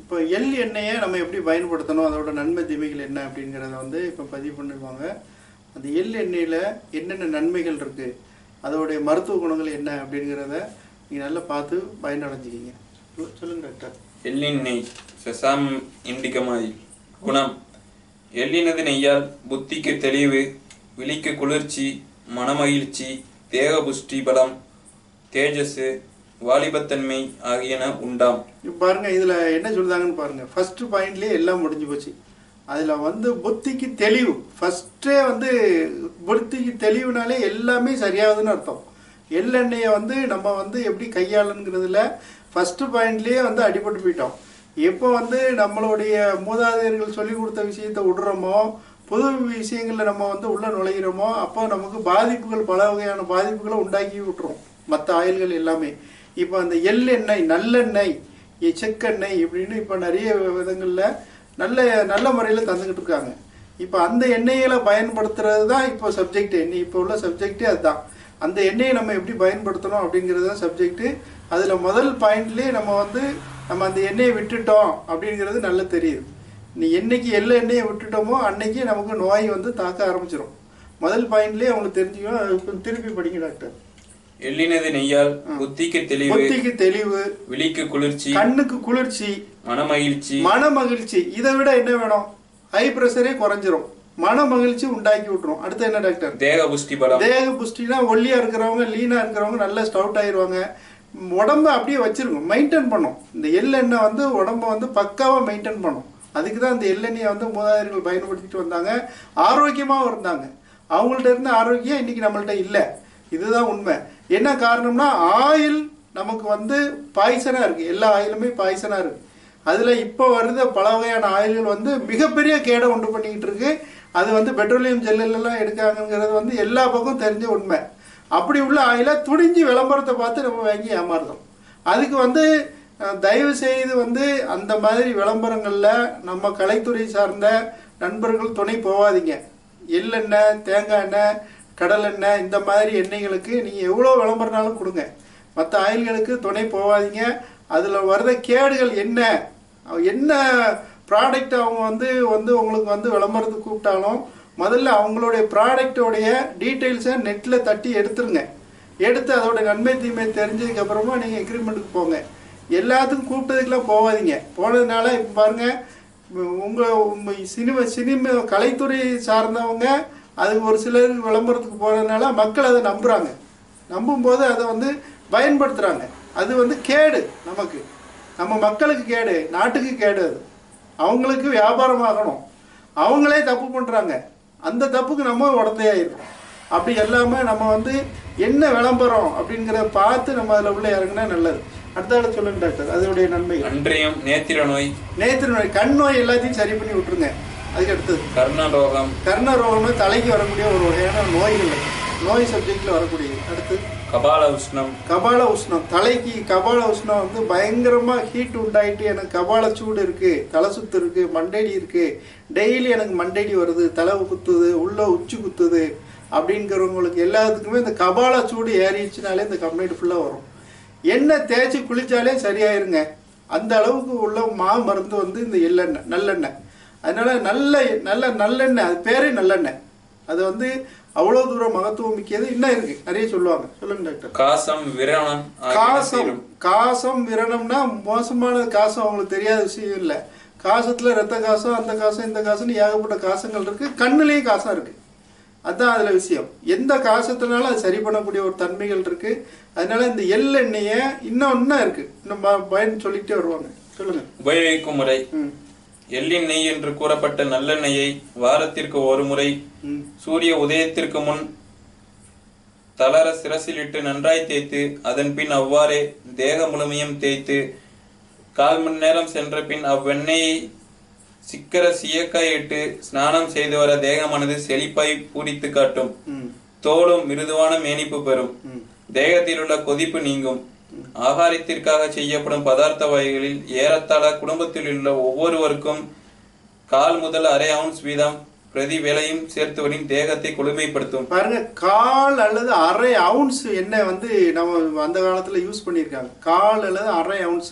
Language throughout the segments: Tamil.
இப்போ எள் எண்ணெயை நம்ம எப்படி பயன்படுத்தணும் அதோட நன்மை தீமைகள் என்ன அப்படிங்கிறத வந்து இப்போ பதிவு பண்ணிருவாங்க அந்த எள் எண்ணெயில் என்னென்ன நன்மைகள் இருக்குது அதோடைய மருத்துவ குணங்கள் என்ன அப்படிங்கிறத நீங்கள் நல்லா பார்த்து பயனடைஞ்சிக்கிங்க சொ- சொல்லுங்க டாக்டர் எள்ளின் நெய் செசாம் இண்டிகமாய் குணம் எள்ளினது நெய்யால் புத்திக்கு தெளிவு விழிக்கு குளிர்ச்சி மனமகிழ்ச்சி தேக புஷ்டி பலம் தேஜஸ் வாலிபத்தன்மை ஆகியன உண்டாம் இப்போ பாருங்க இதில் என்ன சொல்லுதாங்கன்னு பாருங்க ஃபர்ஸ்ட் பாயிண்ட்லேயே எல்லாம் முடிஞ்சு போச்சு அதில் வந்து புத்திக்கு தெளிவு ஃபர்ஸ்டே வந்து புத்திக்கு தெளிவுனாலே எல்லாமே சரியாகுதுன்னு அர்த்தம் எள்ளெண்ணெயை வந்து நம்ம வந்து எப்படி கையாளுங்கிறதுல ஃபர்ஸ்ட் பாயிண்ட்லேயே வந்து அடிபட்டு போயிட்டோம் எப்போ வந்து நம்மளுடைய மூதாதையர்கள் சொல்லி கொடுத்த விஷயத்தை விடுறோமோ புது விஷயங்களில் நம்ம வந்து உள்ள நுழைகிறோமோ அப்போ நமக்கு பாதிப்புகள் பல வகையான பாதிப்புகளை உண்டாக்கி விட்டுரும் மற்ற ஆயில்கள் எல்லாமே இப்போ அந்த எள்ளெண்ணெய் நல்லெண்ணெய் இ- செக்கெண்ணெய் இப்படின்னு இப்போ நிறைய விதங்களில் நல்ல நல்ல முறையில் தந்துக்கிட்டு இருக்காங்க இப்போ அந்த எண்ணெய்களை பயன்படுத்துறது தான் இப்போ சப்ஜெக்ட் எண்ணெய் இப்போ உள்ள சப்ஜெக்டே அதுதான் அந்த எண்ணெயை நம்ம எப்படி பயன்படுத்தணும் அப்படிங்கிறது தான் சப்ஜெக்ட் அதில் முதல் பாயிண்ட்லேயே நம்ம வந்து நம்ம அந்த எண்ணெயை விட்டுட்டோம் அப்படிங்கிறது நல்லா தெரியுது நீ என்னைக்கு எள்ள எண்ணெயை விட்டுட்டோமோ அன்னைக்கு நமக்கு நோய் வந்து தாக்க ஆரம்பிச்சிடும் முதல் பாயிண்ட்லேயே அவங்களுக்கு தெரிஞ்சுக்கணும் அது கொஞ்சம் திருப்பி படிங்க டாக்டர் எள்ளினது நெய்யால் புத்திக்கு தெளிவு புத்திக்கு தெளிவு விழிக்கு குளிர்ச்சி கண்ணுக்கு குளிர்ச்சி மனமகிழ்ச்சி மன மகிழ்ச்சி இதை விட என்ன வேணும் ஹை பிரஷரே குறைஞ்சிரும் மன மகிழ்ச்சி உண்டாக்கி விட்டுரும் அடுத்து என்ன டாக்டர் தேக புஷ்டி பலம் தேக புஷ்டினா ஒல்லியா இருக்கிறவங்க லீனா இருக்கிறவங்க நல்லா ஸ்டவுட் ஆயிருவாங்க உடம்ப அப்படியே வச்சிருக்கும் மெயின்டைன் பண்ணும் இந்த எள்ளெண்ணெய் வந்து உடம்ப வந்து பக்காவா மெயின்டைன் பண்ணும் அதுக்கு தான் இந்த எள்ளெண்ணெயை வந்து மூதாதையர்கள் பயன்படுத்திட்டு வந்தாங்க ஆரோக்கியமாகவும் இருந்தாங்க அவங்கள்ட்ட இருந்த ஆரோக்கியம் இன்னைக்கு நம்மள்ட்ட இல்லை இதுதான் உண்மை என்ன காரணம்னா ஆயில் நமக்கு வந்து பாய்சனா இருக்கு எல்லா ஆயிலுமே பாய்சனா இருக்கு அதுல இப்போ வருத பல வகையான ஆயில்கள் வந்து மிகப்பெரிய கேடை உண்டு பண்ணிக்கிட்டு இருக்கு அது வந்து பெட்ரோலியம் ஜெல்லெல்லாம் எடுக்காங்கிறது வந்து எல்லா பக்கம் தெரிஞ்ச உண்மை அப்படி உள்ள ஆயிலை துணிஞ்சு விளம்பரத்தை பார்த்து நம்ம வாங்கி ஏமாறுதோம் அதுக்கு வந்து அஹ், தயவு செய்து வந்து அந்த மாதிரி விளம்பரங்கள்ல நம்ம கலைத்துறை சார்ந்த நண்பர்கள் துணை போகாதீங்க எள்ளெண்ணெய் தேங்காய் எண்ணெய் கடல் எண்ணெய் இந்த மாதிரி எண்ணெய்களுக்கு நீங்க எவ்வளோ விளம்பரம்னாலும் கொடுங்க மற்ற ஆயில்களுக்கு துணை போகாதீங்க அதுல வர்ற கேடுகள் என்ன அவ- என்ன ப்ராடக்ட் அவங்க வந்து வந்து உங்களுக்கு வந்து விளம்பரத்துக்கு கூப்பிட்டாலும் முதல்ல அவங்களுடைய ப்ராடக்டோடைய டீட்டெயில்ஸை நெட்டில் தட்டி எடுத்துருங்க எடுத்து அதோட நன்மை தீமை தெரிஞ்சதுக்கு அப்புறமா நீங்கள் எக்ரிமெண்ட்டுக்கு போங்க எல்லாத்துக்கும் கூப்பிட்டதுக்கெல்லாம் போகாதீங்க போனதுனால இப்போ பாருங்க உங்கள் சினிமா சினிமா கலைத்துறை சார்ந்தவங்க அது ஒரு சிலர் விளம்பரத்துக்கு போகிறதுனால மக்கள் அதை நம்புகிறாங்க நம்பும்போது அதை வந்து பயன்படுத்துகிறாங்க அது வந்து கேடு நமக்கு நம்ம மக்களுக்கு கேடு நாட்டுக்கு கேடு அது அவங்களுக்கு வியாபாரம் ஆகணும் அவங்களே தப்பு பண்ணுறாங்க அந்த தப்புக்கு நம்ம உடந்தையாயிருக்கோம் அப்படி எல்லாமே நம்ம வந்து என்ன விளம்பரம் அப்படிங்கிறத பார்த்து நம்ம அதில் உள்ள இறங்குனா நல்லது அடுத்த சொல்லுங்க டாக்டர் அதோடைய நன்மைகள் அன்றியம் நேத்திர நோய் நேற்று நோய் கண் நோய் எல்லாத்தையும் சரி பண்ணி விட்டுருங்க அதுக்கு அடுத்தது கர்ணரோகம் கர்ண ரோகம்னா தலைக்கு வரக்கூடிய ஒரு வகையான நோய்கள் அது. நோய் சப்ஜெக்ட்ல வரக்கூடியது அடுத்து கபால உஷ்ணம் கபால உஷ்ணம் தலைக்கு கபால உஷ்ணம் வந்து பயங்கரமா ஹீட் உண்டாயிட்டு எனக்கு கபால சூடு இருக்கு தலை சுத்து இருக்கு மண்டடி இருக்கு டெய்லி எனக்கு மண்டடி வருது தலை குத்துது உள்ள உச்சி குத்துது அப்படிங்கிறவங்களுக்கு எல்லாத்துக்குமே இந்த கபால சூடு ஏறிடுச்சுனாலே இந்த கம்ப்ளைண்ட் ஃபுல்லா வரும் எண்ணெய் தேய்ச்சி குளிச்சாலே சரியாயிருங்க அந்த அளவுக்கு உள்ள மா மருந்து வந்து இந்த எள்ளெண்ணெய் நல்லெண்ணெய் அதனால நல்ல நல்ல நல்லெண்ணெய் அது பேரே நல்லெண்ணெய் அது வந்து அவ்வளவு தூரம் மகத்துவம் மிக்கது இன்னும் இருக்கு நிறைய சொல்லுவாங்க சொல்லுங்க டாக்டர் காசம் விரணம் ஆகியன காசம் தீரும். காசம் விரணம்னா மோசமான காசம் அவங்களுக்கு தெரியாத விஷயம் இல்லை காசத்துல ரத்த காசம் அந்த காசம் இந்த காசுன்னு ஏகப்பட்ட காசங்கள் இருக்கு கண்ணுலயும் காசம் இருக்கு அதான் அதுல விஷயம் எந்த காசத்தினாலும் அது சரி பண்ணக்கூடிய ஒரு தன்மைகள் இருக்கு அதனால இந்த எள்ளெண்ணெய இன்னும் இன்னும் இருக்கு இன்னும் ப- பயன் சொல்லிக்கிட்டே வருவாங்க சொல்லுங்க உபயோகிக்கும் முறை ம் எள்ளின் நெய் என்று கூறப்பட்ட நல்லெண்ணெயை வாரத்திற்கு ஒரு முறை ம் சூரிய உதயத்திற்கு முன் தளர சிரசிலிட்டு நன்றாய் தேய்த்து அதன் பின் அவ்வாறே தேக முழுமையும் தேய்த்து கால் மணி நேரம் சென்ற பின் அவ்வெண்ணெயை சிக்கர சியக்காய் இட்டு ஸ்நானம் செய்து வர தேகமானது செழிப்பாய் பூரித்து காட்டும் ம் தோலும் மிருதுவான மேனிப்பு பெறும் ம் தேகத்தில் உள்ள கொதிப்பு நீங்கும் ஆகாரத்திற்காக செய்யப்படும் பதார்த்த வகைகளில் ஏறத்தாழ குடும்பத்தில் உள்ள ஒவ்வொருவருக்கும் கால் முதல் அரை அவுன்ஸ் வீதம் பிரதி வேளையும் சேர்த்துவரின் தேகத்தை குளுமைப்படுத்தும் பாருங்க கால் அல்லது அரை அவுன்ஸ் எண்ணெய் வந்து நம்ம அந்த காலத்துல யூஸ் பண்ணியிருக்காங்க கால் அல்லது அரை அவுன்ஸ்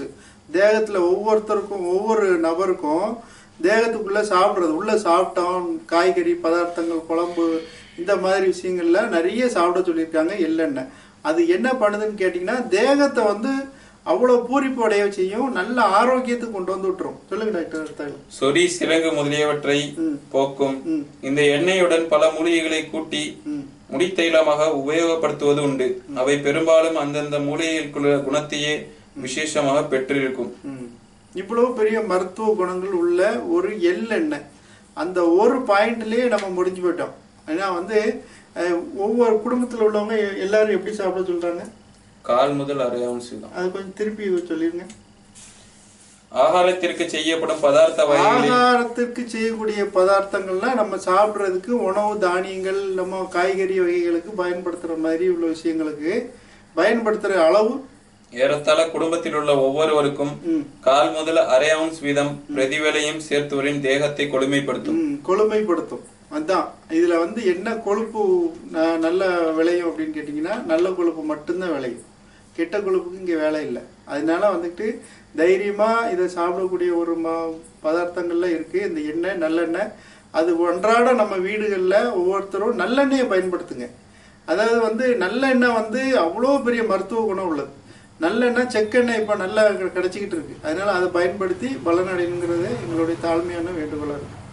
தேகத்துல ஒவ்வொருத்தருக்கும் ஒவ்வொரு நபருக்கும் தேகத்துக்குள்ள சாப்பிடுறது உள்ள சாப்பிட்டோம் காய்கறி பதார்த்தங்கள் குழம்பு இந்த மாதிரி விஷயங்கள்ல நிறைய சாப்பிட சொல்லியிருக்காங்க எள்ளெண்ணெய் அது என்ன பண்ணுதுன்னு கேட்டிங்கன்னா தேகத்தை வந்து அவ்வளவு பூரிப்பு அடைய செய்யும் நல்ல ஆரோக்கியத்துக்கு கொண்டு வந்து விட்டுரும் சொல்லுங்க டாக்டர் அடுத்தால. சொறி சிறங்கு முதலியவற்றை ம். போக்கும் ம். இந்த எண்ணெயுடன் பல மூலிகைகளை கூட்டி ம் முடித்தைலமாக உபயோகப்படுத்துவது உண்டு அவை பெரும்பாலும் அந்தந்த மூலிகைக்குள்ள குணத்தையே விசேஷமாக பெற்றிருக்கும் ம். இவ்வளவு பெரிய மருத்துவ குணங்கள் உள்ள ஒரு எள்ளெண்ணெய் அந்த ஒரு பாயிண்ட்லயே நம்ம முடிஞ்சு போயிட்டோம் ஏன்னா வந்து அஹ், ஒவ்வொரு குடும்பத்துல உள்ளவங்க எ- எல்லாரும் எப்படி சாப்பிட சொல்றாங்க கால் முதல் அரை ounce தான் அது கொஞ்சம் திருப்பி சொல்லிருங்க ஆகாரத்திற்கு செய்யப்படும் பதார்த்த வகைகளில் ஆகாரத்திற்கு செய்யக்கூடிய பதார்த்தங்கள்லாம் நம்ம சாப்பிடுறதுக்கு உணவு தானியங்கள் நம்ம காய்கறி வகைகளுக்கு பயன்படுத்துற மாதிரி உள்ள விஷயங்களுக்கு பயன்படுத்துற அளவு ஏறத்தாழ குடும்பத்தில் உள்ள ஒவ்வொருவருக்கும் ம், கால் முதல் அரை ounce வீதம் பிரதிவேளையும் சேர்த்துவரின் தேகத்தை கொடுமைப்படுத்தும் ம், கொழுமைப்படுத்தும் அதான் இதுல வந்து என்ன கொழுப்பு ந- நல்ல விளையும் அப்படின்னு கேட்டிங்கன்னா நல்ல கொழுப்பு மட்டும்தான் விளையும் கெட்ட கொழுப்புக்கு இங்கே வேலை இல்லை அதனால வந்துட்டு தைரியமா இதை சாப்பிடக்கூடிய ஒரு ம பதார்த்தங்கள்ல இருக்கு இந்த எண்ணெய் நல்லெண்ணெய் அது ஒன்றாட நம்ம வீடுகளில் ஒவ்வொருத்தரும் நல்லெண்ணெயை பயன்படுத்துங்க அதாவது வந்து நல்லெண்ணெய் வந்து அவ்வளோ பெரிய மருத்துவ குணம் உள்ளது நல்லெண்ணெய் செக்கெண்ணெய் இப்போ நல்லா கிடைச்சிக்கிட்டு இருக்கு அதனால அதை பயன்படுத்தி பலனடையணுங்கிறது எங்களுடைய தாழ்மையான வேண்டுகோளாக இருக்கு